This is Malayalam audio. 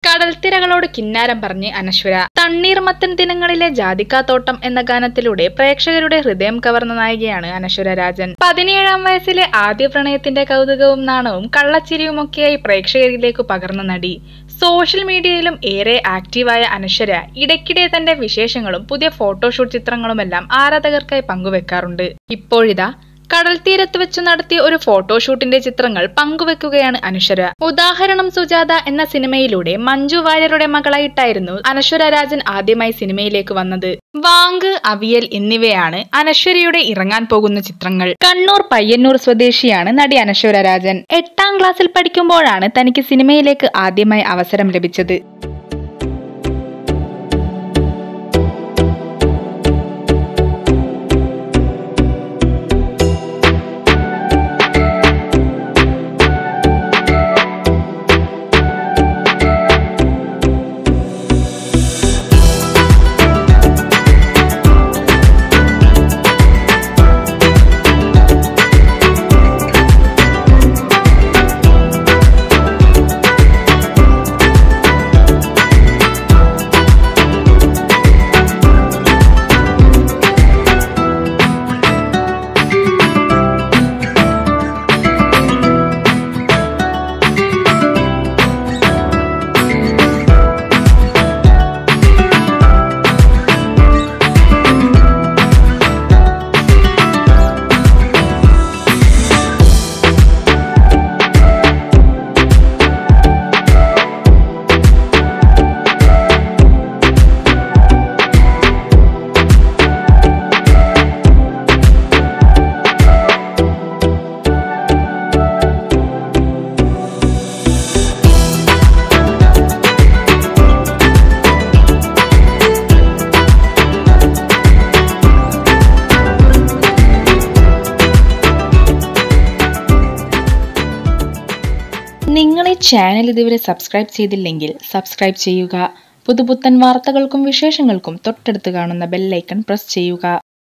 കടൽത്തിരകളോട് കിന്നാരം പറഞ്ഞ് അനശ്വര തണ്ണീർമത്തൻ ദിനങ്ങളിലെ ജാതിക്കാത്തോട്ടം എന്ന ഗാനത്തിലൂടെ പ്രേക്ഷകരുടെ ഹൃദയം കവർന്ന നായികയാണ് അനശ്വര രാജൻ പതിനേഴാം വയസ്സിലെ ആദ്യ പ്രണയത്തിന്റെ കൗതുകവും നാണവും കള്ളച്ചിരിയുമൊക്കെയായി പ്രേക്ഷകരിലേക്ക് പകർന്ന നടി സോഷ്യൽ മീഡിയയിലും ഏറെ ആക്റ്റീവായ അനശ്വര ഇടയ്ക്കിടെ തന്റെ വിശേഷങ്ങളും പുതിയ ഫോട്ടോഷൂട്ട് ചിത്രങ്ങളുമെല്ലാം ആരാധകർക്കായി പങ്കുവെക്കാറുണ്ട് ഇപ്പോഴിതാ കടൽ തീരത്ത് വെച്ച് നടത്തിയ ഒരു ഫോട്ടോഷൂട്ടിന്റെ ചിത്രങ്ങൾ പങ്കുവെക്കുകയാണ് അനശ്വര ഉദാഹരണം സുജാത എന്ന സിനിമയിലൂടെ മഞ്ജു വാര്യരുടെ മകളായിട്ടായിരുന്നു അനശ്വര രാജൻ ആദ്യമായി സിനിമയിലേക്ക് വന്നത് വാങ്ക് അവിയൽ എന്നിവയാണ് അനശ്വരയുടെ ഇറങ്ങാൻ പോകുന്ന ചിത്രങ്ങൾ കണ്ണൂർ പയ്യന്നൂർ സ്വദേശിയാണ് നടി അനശ്വര രാജൻ എട്ടാം ക്ലാസ്സിൽ പഠിക്കുമ്പോഴാണ് തനിക്ക് സിനിമയിലേക്ക് ആദ്യമായി അവസരം ലഭിച്ചത് നിങ്ങൾ ഈ ചാനൽ ഇതുവരെ സബ്സ്ക്രൈബ് ചെയ്തില്ലെങ്കിൽ സബ്സ്ക്രൈബ് ചെയ്യുക പുതുപുത്തൻ വാർത്തകൾക്കും വിശേഷങ്ങൾക്കും തൊട്ടടുത്ത് കാണുന്ന ബെല്ലൈക്കൺ പ്രസ് ചെയ്യുക